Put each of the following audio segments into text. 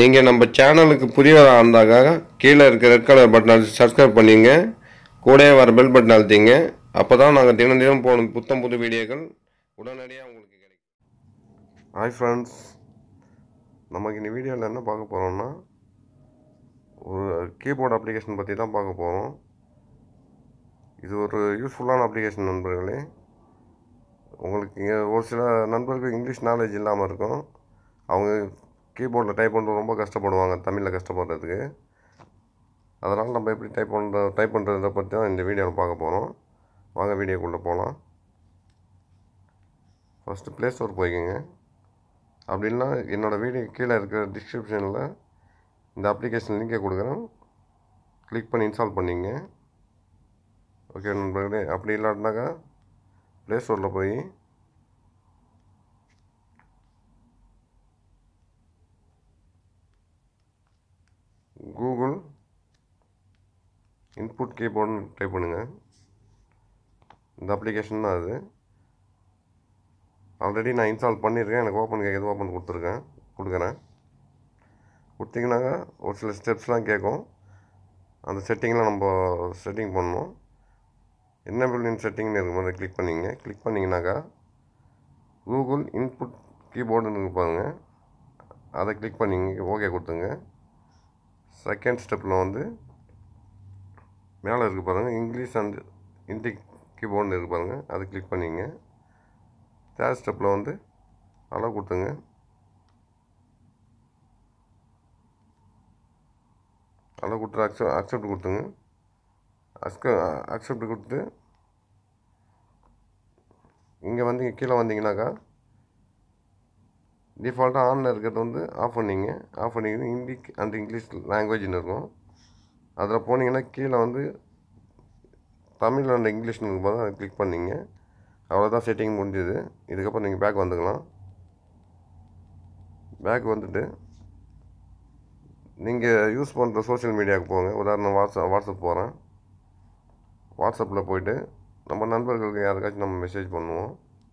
நீங்கள் நம்ம சேனலுக்கு புதியவராக இருந்தாக்க கீழே இருக்க ரெட் கலர் பட்டன் அழுத்தி சப்ஸ்கிரைப் பண்ணிங்க கூடவே வர பெல் பட்டன் அழுத்திங்க அப்போ தான் நாங்கள் தினம் தினம் போடும் புத்தம் புது வீடியோக்கள் உடனடியாக உங்களுக்கு கிடைக்கும் ஹாய் ஃப்ரெண்ட்ஸ் நமக்கு இந்த வீடியோவில் என்ன பார்க்க போகிறோம்னா ஒரு கீபோர்டு அப்ளிகேஷன் பற்றி தான் பார்க்க போகிறோம் இது ஒரு யூஸ்ஃபுல்லான அப்ளிகேஷன் நண்பர்களே உங்களுக்கு இங்கே ஒரு சில நண்பர்களுக்கு இங்கிலீஷ் நாலேஜ் இல்லாமல் இருக்கும் அவங்க கீபோர்டில் டைப் பண்ணுறது ரொம்ப கஷ்டப்படுவாங்க தமிழில் கஷ்டப்படுறதுக்கு அதனால் நம்ம எப்படி டைப் பண்ணுற டைப் பண்ணுறதை பற்றி தான் இந்த வீடியோவில் பார்க்க போகிறோம் வாங்க வீடியோக்குள்ளே போகலாம் ஃபஸ்ட்டு ப்ளே ஸ்டோர் போய்க்கோங்க அப்படின்னா என்னோடய வீடியோ கீழே இருக்கிற டிஸ்கிரிப்ஷனில் இந்த அப்ளிகேஷன் லிங்கை கொடுக்குறேன் கிளிக் பண்ணி இன்ஸ்டால் பண்ணிங்க ஓகே நண்பர்களே அப்படி இல்லாட்டினாக்கா ப்ளே ஸ்டோரில் போய் கூகுள் இன்புட் கீபோர்டுன்னு டைப் பண்ணுங்கள் இந்த அப்ளிகேஷன் தான் அது ஆல்ரெடி நான் இன்ஸ்டால் பண்ணியிருக்கேன் எனக்கு ஓப்பன் கேட்குது ஓப்பன் கொடுத்துருக்கேன் கொடுக்குறேன் கொடுத்தீங்கன்னாக்கா ஒரு சில ஸ்டெப்ஸ்லாம் கேட்கும் அந்த செட்டிங்லாம் நம்ம செட்டிங் பண்ணணும் என்ன பில்டிங் செட்டிங்னு இருக்கும் அதை கிளிக் பண்ணிங்க கிளிக் பண்ணிங்கனாக்கா கூகுள் இன்புட் கீபோர்டுன்னு இருப்பாங்க அதை கிளிக் பண்ணிங்க ஓகே கொடுத்துங்க செகண்ட் ஸ்டெப்பில் வந்து மேலே இருக்கு பாருங்கள் இங்கிலீஷ் அண்ட் ஹிந்தி கீபோர்டுன்னு இருக்கு பாருங்கள் அதை கிளிக் பண்ணிங்க தேர்ட் ஸ்டெப்பில் வந்து அளவு கொடுத்துங்க அளவு கொடுத்து அக்செப்ட் அக்செப்ட் கொடுத்துங்க அஸ்க அக்செப்ட் கொடுத்து இங்கே வந்து இங்கே கீழே வந்தீங்கன்னாக்கா டிஃபால்ட்டாக ஆனில் இருக்கிறது வந்து ஆஃப் பண்ணிங்க ஆஃப் பண்ணிங்கன்னா ஹிந்தி அண்ட் இங்கிலீஷ் லாங்குவேஜ்னு இருக்கும் அதில் போனீங்கன்னா கீழே வந்து தமிழ் அண்ட் இங்கிலீஷ்னு இருக்கும்போது அதை கிளிக் பண்ணிங்க அவ்வளோதான் செட்டிங் முடிஞ்சுது இதுக்கப்புறம் நீங்கள் பேக் வந்துக்கலாம் பேக் வந்துட்டு நீங்கள் யூஸ் பண்ணுற சோஷியல் மீடியாவுக்கு போங்க உதாரணம் வாட்ஸ்அப் வாட்ஸ்அப் போகிறேன் வாட்ஸ்அப்பில் போயிட்டு நம்ம நண்பர்களுக்கு யாருக்காச்சும் நம்ம மெசேஜ் பண்ணுவோம்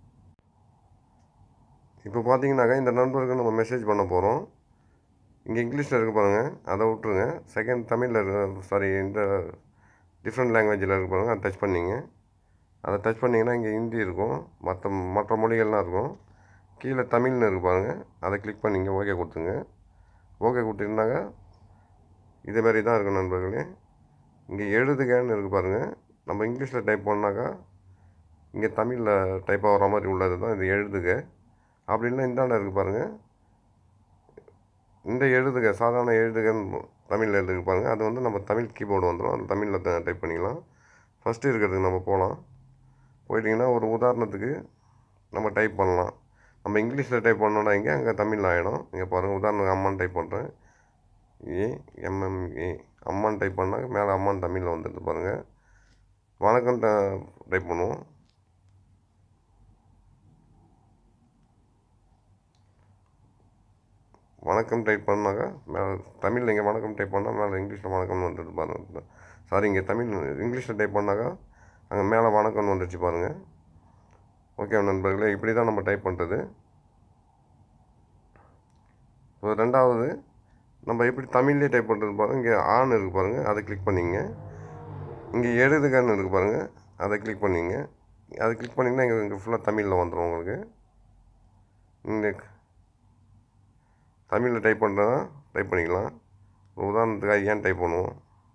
இப்போ பார்த்தீங்கன்னாக்கா இந்த நண்பருக்கு நம்ம மெசேஜ் பண்ண போகிறோம் இங்கே இங்கிலீஷில் இருக்க பாருங்க அதை விட்ருங்க செகண்ட் தமிழில் இருக்க சாரி இந்த டிஃப்ரெண்ட் லாங்குவேஜில் இருக்க பாருங்க அதை டச் பண்ணிங்க அதை டச் பண்ணிங்கன்னா இங்கே ஹிந்தி இருக்கும் மற்ற மற்ற மொழிகள்லாம் இருக்கும் கீழே தமிழ்னு இருக்கு பாருங்க அதை கிளிக் பண்ணிங்க ஓகே கொடுத்துங்க ஓகே கொடுத்துருந்தாங்க இதே மாதிரி தான் இருக்கும் நண்பர்களே இங்கே எழுதுகன்னு இருக்குது பாருங்கள் நம்ம இங்கிலீஷில் டைப் பண்ணாக்கா இங்கே தமிழில் டைப் ஆகிற மாதிரி உள்ளது தான் இது எழுதுக அப்படி இல்லை இந்தாண்ட இருக்குது பாருங்கள் இந்த எழுதுக சாதாரண எழுதுகன்னு தமிழில் எழுதுக பாருங்கள் அது வந்து நம்ம தமிழ் கீபோர்டு வந்துடும் அந்த தமிழில் டைப் பண்ணிக்கலாம் ஃபஸ்ட்டு இருக்கிறதுக்கு நம்ம போகலாம் போயிட்டிங்கன்னா ஒரு உதாரணத்துக்கு நம்ம டைப் பண்ணலாம் நம்ம இங்கிலீஷில் டைப் பண்ணோன்னா இங்கே அங்கே தமிழில் ஆகிடும் இங்கே பாருங்கள் உதாரணத்துக்கு அம்மான்னு டைப் பண்ணுறேன் ஏ எம்எம்ஏ அம்மான்னு டைப் பண்ணால் மேலே அம்மான்னு தமிழில் வந்துடுது பாருங்கள் வணக்கம் டைப் பண்ணுவோம் வணக்கம் டைப் பண்ணாக்கா மேலே தமிழில் இங்கே வணக்கம் டைப் பண்ணால் மேலே இங்கிலீஷில் வணக்கம்னு வந்துடுது பாருங்க சாரி இங்கே தமிழ் இங்கிலீஷில் டைப் பண்ணாக்கா அங்கே மேலே வணக்கம்னு வந்துடுச்சு பாருங்கள் ஓகே நண்பர்களே இப்படி தான் நம்ம டைப் பண்ணுறது இப்போ ரெண்டாவது நம்ம எப்படி தமிழ்லேயே டைப் பண்ணுறது பாருங்கள் இங்கே ஆன் இருக்குது பாருங்கள் அதை கிளிக் பண்ணிங்க இங்கே எழுதுகன்னு இருக்குது பாருங்கள் அதை கிளிக் பண்ணிங்க அதை கிளிக் பண்ணிங்கன்னா இங்கே இங்கே ஃபுல்லாக தமிழில் வந்துடும் உங்களுக்கு இங்கே தமிழில் டைப் பண்ணுறதா டைப் பண்ணிக்கலாம் உதாரணத்துக்காக ஏன் டைப் பண்ணுவோம்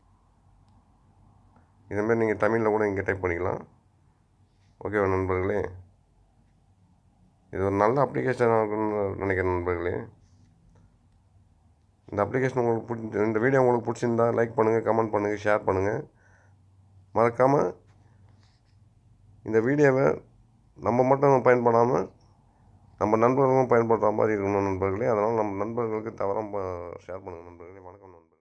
இதேமாரி நீங்கள் தமிழில் கூட இங்கே டைப் பண்ணிக்கலாம் ஓகேவா நண்பர்களே இது ஒரு நல்ல அப்ளிகேஷனாக இருக்குன்னு நினைக்கிறேன் நண்பர்களே இந்த அப்ளிகேஷன் உங்களுக்கு பிடிச்சி இந்த வீடியோ உங்களுக்கு பிடிச்சிருந்தா லைக் பண்ணுங்கள் கமெண்ட் பண்ணுங்கள் ஷேர் பண்ணுங்கள் மறக்காமல் இந்த வீடியோவை நம்ம மட்டும் பயன்படாமல் நம்ம நண்பர்களும் பயன்படுற மாதிரி இருக்கணும் நண்பர்களே அதனால் நம்ம நண்பர்களுக்கு தவறாமல் ஷேர் பண்ணுங்கள் நண்பர்களே வணக்கம் நண்பர்களே